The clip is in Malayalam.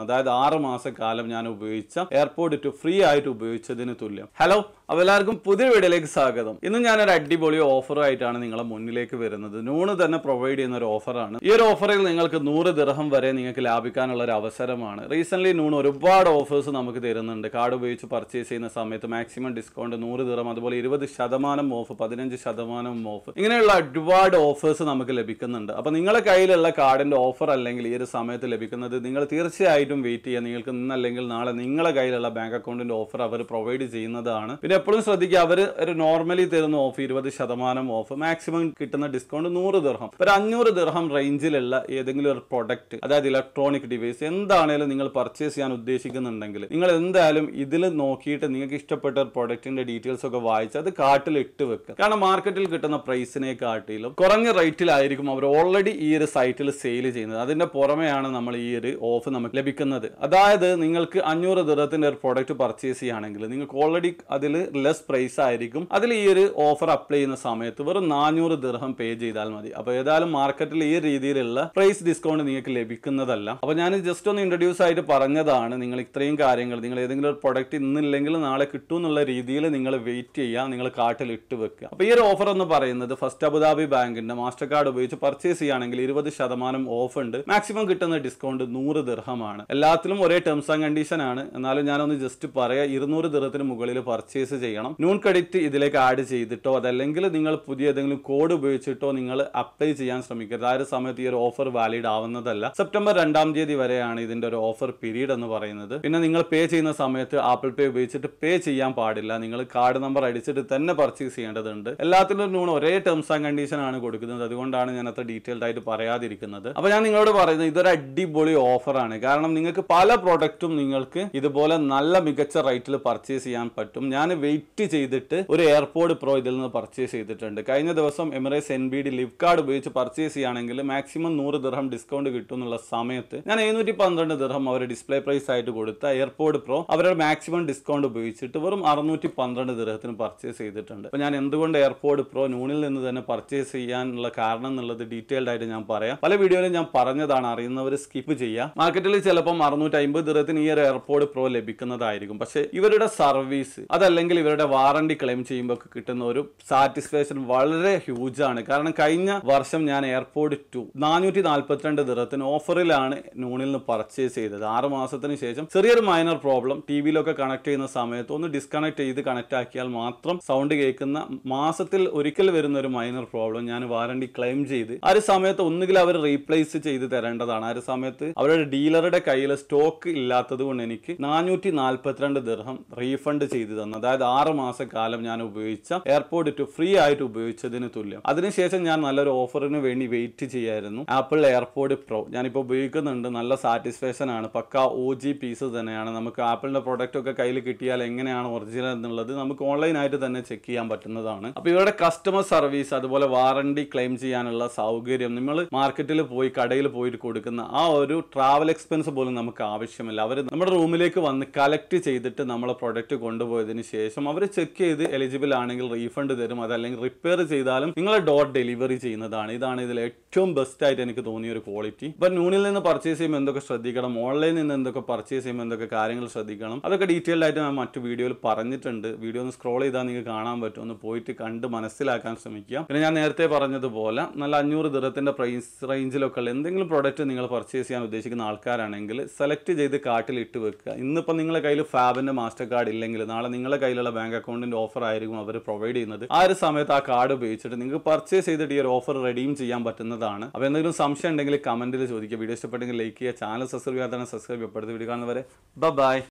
അതായത് ആറ് മാസക്കാലം ഞാൻ ഉപയോഗിച്ച എയർപോർട്ട് ടു ഫ്രീ ആയിട്ട് ഉപയോഗിച്ചതിന് തുല്യം ഹലോ അപ്പോൾ എല്ലാവർക്കും പുതിയ വീഡിയോയിലേക്ക് സ്വാഗതം ഇന്ന് ഞാനൊരു അടിപൊളി ഓഫറുമായിട്ടാണ് നിങ്ങളെ മുന്നിലേക്ക് വരുന്നത് നൂണ് തന്നെ പ്രൊവൈഡ് ചെയ്യുന്ന ഒരു ഓഫറാണ് ഈ ഒരു ഓഫറിൽ നിങ്ങൾക്ക് നൂറ് ദിർഹം വരെ നിങ്ങൾക്ക് ലാഭിക്കാനുള്ള ഒരു അവസരമാണ് റീസെന്റ് നൂൺ ഒരുപാട് ഓഫേഴ്സ് നമുക്ക് തരുന്നുണ്ട് കാർഡ് ഉപയോഗിച്ച് പർച്ചേസ് ചെയ്യുന്ന സമയത്ത് മാക്സിമം ഡിസ്കൗണ്ട് നൂറ് ദിർഹം അതുപോലെ ഇരുപത് ശതമാനം ഓഫ് പതിനഞ്ച് ശതമാനം ഓഫ് ഇങ്ങനെയുള്ള ഒരുപാട് ഓഫേഴ്സ് നമുക്ക് ലഭിക്കുന്നുണ്ട് അപ്പോൾ നിങ്ങളുടെ കയ്യിലുള്ള കാർഡിന്റെ ഓഫർ അല്ലെങ്കിൽ ഈ ഒരു സമയത്ത് ലഭിക്കുന്നത് നിങ്ങൾ തീർച്ചയായിട്ടും വെയിറ്റ് ചെയ്യുക നിങ്ങൾക്ക് ഇന്നല്ലെങ്കിൽ നാളെ നിങ്ങളുടെ കയ്യിലുള്ള ബാങ്ക് അക്കൗണ്ടിന്റെ ഓഫർ അവർ പ്രൊവൈഡ് ചെയ്യുന്നതാണ് പിന്നെ എപ്പോഴും ശ്രദ്ധിക്കുക അവർ ഒരു നോർമലി തരുന്ന ഓഫ് ഇരുപത് ശതമാനം ഓഫ് മാക്സിമം കിട്ടുന്ന ഡിസ്കൗണ്ട് നൂറ് ദിർഹം ഒരു അഞ്ഞൂറ് ദിർഹം റേഞ്ചിലുള്ള ഏതെങ്കിലും ഒരു പ്രൊഡക്റ്റ് അതായത് ഇലക്ട്രോണിക് ഡിവൈസ് എന്താണേലും നിങ്ങൾ പർച്ചേസ് ചെയ്യാൻ ഉദ്ദേശിക്കുന്നുണ്ടെങ്കിൽ നിങ്ങൾ എന്തായാലും ഇതിൽ നോക്കിയിട്ട് നിങ്ങൾക്ക് ഇഷ്ടപ്പെട്ട ഒരു പ്രൊഡക്റ്റിന്റെ ഡീറ്റെയിൽസ് ഒക്കെ വായിച്ച് അത് കാർട്ടിൽ ഇട്ട് വെക്കുക കാരണം മാർക്കറ്റിൽ കിട്ടുന്ന പ്രൈസിനെ കാട്ടിലും കുറഞ്ഞ റേറ്റിലായിരിക്കും അവർ ഓൾറെഡി ഈ ഒരു സൈറ്റിൽ സെയിൽ ചെയ്യുന്നത് അതിന്റെ പുറമെയാണ് നമ്മൾ ഈ ഒരു ഓഫ് നമുക്ക് ലഭിക്കുന്നത് അതായത് നിങ്ങൾക്ക് അഞ്ഞൂറ് ദിറത്തിന്റെ ഒരു പ്രൊഡക്റ്റ് പർച്ചേസ് ചെയ്യുകയാണെങ്കിൽ നിങ്ങൾക്ക് ഓൾറെഡി അതിൽ ലെസ് പ്രൈസ് ആയിരിക്കും അതിൽ ഈ ഒരു ഓഫർ അപ്ലൈ ചെയ്യുന്ന സമയത്ത് വെറും നാനൂറ് ദിർഹം പേ ചെയ്താൽ മതി അപ്പോൾ ഏതായാലും മാർക്കറ്റിൽ ഈ രീതിയിലുള്ള പ്രൈസ് ഡിസ്കൗണ്ട് നിങ്ങൾക്ക് ലഭിക്കുന്നതല്ല അപ്പോൾ ഞാൻ ജസ്റ്റ് ഒന്ന് ഇൻട്രൊഡ്യൂസ് ആയിട്ട് പറഞ്ഞതാണ് നിങ്ങൾ ഇത്രയും കാര്യങ്ങൾ നിങ്ങൾ ഏതെങ്കിലും ഒരു പ്രൊഡക്റ്റ് ഇന്നില്ലെങ്കിൽ നാളെ കിട്ടും എന്നുള്ള രീതിയിൽ നിങ്ങൾ വെയിറ്റ് ചെയ്യുക നിങ്ങൾ കാർട്ടിൽ ഇട്ട് വെക്കുക അപ്പോൾ ഈ ഒരു ഓഫർ എന്ന് പറയുന്നത് ഫസ്റ്റ് അബുദാബി ബാങ്കിന്റെ മാസ്റ്റർ കാർഡ് ഉപയോഗിച്ച് പർച്ചേസ് ചെയ്യുകയാണെങ്കിൽ ഇരുപത് ശതമാനം ഓഫ് ഉണ്ട് മാക്സിമം കിട്ടുന്ന ഡിസ്കൗണ്ട് നൂറ് ദിർഹമാണ് എല്ലാത്തിലും ഒരേ ടേംസ് ആൻഡ് കണ്ടീഷൻ ആണ് എന്നാലും ഞാനൊന്ന് ജസ്റ്റ് പറയാം ഇരുന്നൂറ് ദിർഹത്തിന് മുകളിൽ പർച്ചേസ് ചെയ്യണം നൂൺ ക്രെഡിറ്റ് ഇതിലേക്ക് ആഡ് ചെയ്തിട്ടോ അതല്ലെങ്കിൽ നിങ്ങൾ പുതിയ ഏതെങ്കിലും കോഡ് ഉപയോഗിച്ചിട്ടോ നിങ്ങൾ അപ്ലൈ ചെയ്യാൻ ശ്രമിക്കരുത് ആ ഒരു സമയത്ത് ഈ ഒരു ഓഫർ വാലിഡ് ആവുന്നതല്ല സെപ്റ്റംബർ രണ്ടാം തീയതി വരെയാണ് ഇതിന്റെ ഒരു ഓഫർ പീരീഡ് എന്ന് പറയുന്നത് പിന്നെ നിങ്ങൾ പേ ചെയ്യുന്ന സമയത്ത് ആപ്പിൾ പേ ഉപയോഗിച്ചിട്ട് പേ ചെയ്യാൻ പാടില്ല നിങ്ങൾ കാർഡ് നമ്പർ അടിച്ചിട്ട് തന്നെ പർച്ചേസ് ചെയ്യേണ്ടതുണ്ട് എല്ലാത്തിനും നൂൺ ഒരേ ടേംസ് ആൻഡ് കണ്ടീഷൻ ആണ് കൊടുക്കുന്നത് അതുകൊണ്ടാണ് ഞാൻ അത്ര ഡീറ്റെയിൽഡ് ആയിട്ട് പറയാതിരിക്കുന്നത് അപ്പൊ ഞാൻ നിങ്ങളോട് പറയുന്നത് ഇതൊരു അടിപൊളി ഓഫറാണ് കാരണം നിങ്ങൾക്ക് പല പ്രൊഡക്റ്റും നിങ്ങൾക്ക് ഇതുപോലെ നല്ല മികച്ച റേറ്റിൽ പർച്ചേസ് ചെയ്യാൻ പറ്റും ഞാൻ വെയിറ്റ് ചെയ്തിട്ട് ഒരു എയർപോർട്ട് പ്രോ ഇതിൽ നിന്ന് പർച്ചേസ് ചെയ്തിട്ടുണ്ട് കഴിഞ്ഞ ദിവസം Emirates N B D Liv card ഉപയോഗിച്ച് പർച്ചേസ് ചെയ്യുകയാണെങ്കിൽ മാക്സിമം നൂറ് ദിർഹം ഡിസ്കൗണ്ട് കിട്ടും എന്നുള്ള സമയത്ത് ഞാൻ എഴുന്നൂറ്റി പന്ത്രണ്ട് ദിർഹം അവർ ഡിസ്പ്ലേ പ്രൈസ് ആയിട്ട് കൊടുത്ത എയർപോർട്ട് പ്രോ അവരുടെ മാക്സിമം ഡിസ്കൗണ്ട് ഉപയോഗിച്ചിട്ട് വെറും അറുന്നൂറ്റി പന്ത്രണ്ട് ദിർഹത്തിന് പർച്ചേസ് ചെയ്തിട്ടുണ്ട് അപ്പോൾ ഞാൻ എന്തുകൊണ്ട് എയർപോർട്ട് പ്രോ നൂണിൽ നിന്ന് തന്നെ പർച്ചേസ് ചെയ്യാനുള്ള കാരണം എന്നുള്ളത് ഡീറ്റെയിൽഡ് ആയിട്ട് ഞാൻ പറയാം പല വീഡിയോയിലും ഞാൻ പറഞ്ഞതാണ് അറിയുന്നവർ സ്കിപ്പ് ചെയ്യുക മാർക്കറ്റിൽ ചിലപ്പം അറുന്നൂറ്റി അമ്പത് ദിർഹത്തിന് ഈ ഒരു എയർപോർട്ട് പ്രോ ലഭിക്കുന്നതായിരിക്കും പക്ഷേ ഇവരുടെ സർവീസ് അതല്ലെങ്കിൽ ഇവരുടെ വാറണ്ടി ക്ലെയിം ചെയ്യുമ്പോൾ കിട്ടുന്ന ഒരു സാറ്റിസ്ഫാക്ഷൻ വളരെ ഹ്യൂജ് ആണ് കാരണം കഴിഞ്ഞ വർഷം ഞാൻ എയർപോർട്ട് ടു നാനൂറ്റി നാൽപ്പത്തിരണ്ട് ദിറത്തിന് ഓഫറിലാണ് നൂണിൽ നിന്ന് പർച്ചേസ് ചെയ്തത് ആറ് മാസത്തിന് ശേഷം ചെറിയൊരു മൈനർ പ്രോബ്ലം ടി വിയിലൊക്കെ കണക്ട് ചെയ്യുന്ന സമയത്ത് ഒന്ന് ഡിസ്കണക്ട് ചെയ്ത് കണക്ട് ആക്കിയാൽ മാത്രം സൗണ്ട് കേൾക്കുന്ന മാസത്തിൽ ഒരിക്കൽ വരുന്ന ഒരു മൈനർ പ്രോബ്ലം ഞാൻ വാറണ്ടി ക്ലെയിം ചെയ്ത് ആ ഒരു സമയത്ത് ഒന്നുകിൽ അവർ റീപ്ലേസ് ചെയ്ത് തരേണ്ടതാണ് ആ ഒരു സമയത്ത് അവരുടെ ഡീലറുടെ കയ്യിൽ സ്റ്റോക്ക് ഇല്ലാത്തത് കൊണ്ട് എനിക്ക് നാനൂറ്റി നാൽപ്പത്തിരണ്ട് ദിർഹം റീഫണ്ട് ചെയ്തു തന്നു അതായത് ആറ് മാസക്കാലം ഞാൻ ഉപയോഗിച്ച എയർപോർട്ട് ടു ഫ്രീ ആയിട്ട് ഉപയോഗിച്ചതിന് തുല്യം അതിനുശേഷം ഞാൻ നല്ലൊരു ഓഫറിന് വേണ്ടി വെയിറ്റ് ചെയ്യായിരുന്നു ആപ്പിൾ എയർപോർട്ട് പ്രോ ഞാനിപ്പോൾ ഉപയോഗിക്കുന്നുണ്ട് നല്ല സാറ്റിസ്ഫാക്ഷൻ ആണ് പക്ക ഒ ജി പീസ് തന്നെയാണ് നമുക്ക് ആപ്പിളിന്റെ പ്രൊഡക്റ്റ് ഒക്കെ കയ്യിൽ കിട്ടിയാൽ എങ്ങനെയാണ് ഒറിജിനൽ എന്നുള്ളത് നമുക്ക് ഓൺലൈനായിട്ട് തന്നെ ചെക്ക് ചെയ്യാൻ പറ്റുന്നതാണ് അപ്പോൾ ഇവരുടെ കസ്റ്റമർ സർവീസ് അതുപോലെ വാറണ്ടി ക്ലെയിം ചെയ്യാനുള്ള സൗകര്യം നമ്മൾ മാർക്കറ്റിൽ പോയി കടയിൽ പോയിട്ട് കൊടുക്കുന്ന ആ ഒരു ട്രാവൽ എക്സ്പെൻസ് പോലും നമുക്ക് ആവശ്യമില്ല അവർ നമ്മുടെ റൂമിലേക്ക് വന്ന് കളക്ട് ചെയ്തിട്ട് നമ്മളെ പ്രൊഡക്റ്റ് കൊണ്ടുപോയതിന് ശേഷം അവർ ചെക്ക് ചെയ്ത് എലിജിബിൾ ആണെങ്കിൽ റീഫണ്ട് തരും അതല്ലെങ്കിൽ റിപ്പയർ ചെയ്താലും നിങ്ങളെ ഡോർ ഡെലിവറി ചെയ്യുന്നതാണ് ഇതാണ് ഇതിൽ ഏറ്റവും ബെസ്റ്റ് ആയിട്ട് എനിക്ക് തോന്നിയ ഒരു ക്വാളിറ്റി ഇപ്പൊ നൂണിൽ നിന്ന് പർച്ചേസ് ചെയ്യുമ്പോൾ എന്തൊക്കെ ശ്രദ്ധിക്കണം ഓൺലൈനിൽ നിന്ന് എന്തൊക്കെ പർച്ചേസ് ചെയ്യുമ്പോൾ എന്തൊക്കെ കാര്യങ്ങൾ ശ്രദ്ധിക്കണം അതൊക്കെ ഡീറ്റെയിൽഡ് ആയിട്ട് ഞാൻ മറ്റു വീഡിയോയിൽ പറഞ്ഞിട്ടുണ്ട് വീഡിയോ ഒന്ന് സ്ക്രോൾ ചെയ്താൽ നിങ്ങൾക്ക് കാണാൻ പറ്റും ഒന്ന് പോയിട്ട് കണ്ട് മനസ്സിലാക്കാൻ ശ്രമിക്കുക പിന്നെ ഞാൻ നേരത്തെ പറഞ്ഞതുപോലെ നല്ല അഞ്ഞൂറ് ദിറത്തിന്റെ പ്രൈസ് റേഞ്ചിലൊക്കെ ഉള്ള എന്തെങ്കിലും പ്രോഡക്റ്റ് നിങ്ങൾ പർച്ചേസ് ചെയ്യാൻ ഉദ്ദേശിക്കുന്ന ആൾക്കാരാണെങ്കിൽ സെലക്ട് ചെയ്ത് കാർട്ടിൽ ഇട്ട് വെക്കുക ഇന്നിപ്പോൾ നിങ്ങളുടെ കയ്യിൽ ഫാബിന്റെ മാസ്റ്റർ കാർഡ് ഇല്ലെങ്കിൽ നാളെ നിങ്ങളുടെ കയ്യിലുള്ള ബാങ്ക് അക്കൗണ്ടിന്റെ ഓഫർ ആയിരിക്കും അവർ പ്രൊവൈഡ് ചെയ്യുന്നത് ആ ഒരു സമയത്ത് ആ കാർഡ് ഉപയോഗിച്ചിട്ട് നിങ്ങൾക്ക് പർച്ചേസ് ചെയ്തിട്ട് ഈ ഒരു ഓഫർ റെഡീം ചെയ്യാൻ പറ്റുന്നതാണ് അപ്പോൾ എന്തെങ്കിലും സംശയം ഉണ്ടെങ്കിൽ കമന്റിൽ ചോദിക്കുക വീഡിയോ ഇഷ്ടപ്പെട്ടെങ്കിൽ ലൈക്ക് ചെയ്യുക ചാനൽ സബ്സ്ക്രൈബ് ചെയ്യാത്തതാണ് സബ്സ്ക്രൈബ് ചെയ്യപ്പെടുന്നത് വീഡിയോ കാണുന്നവരെ ബൈ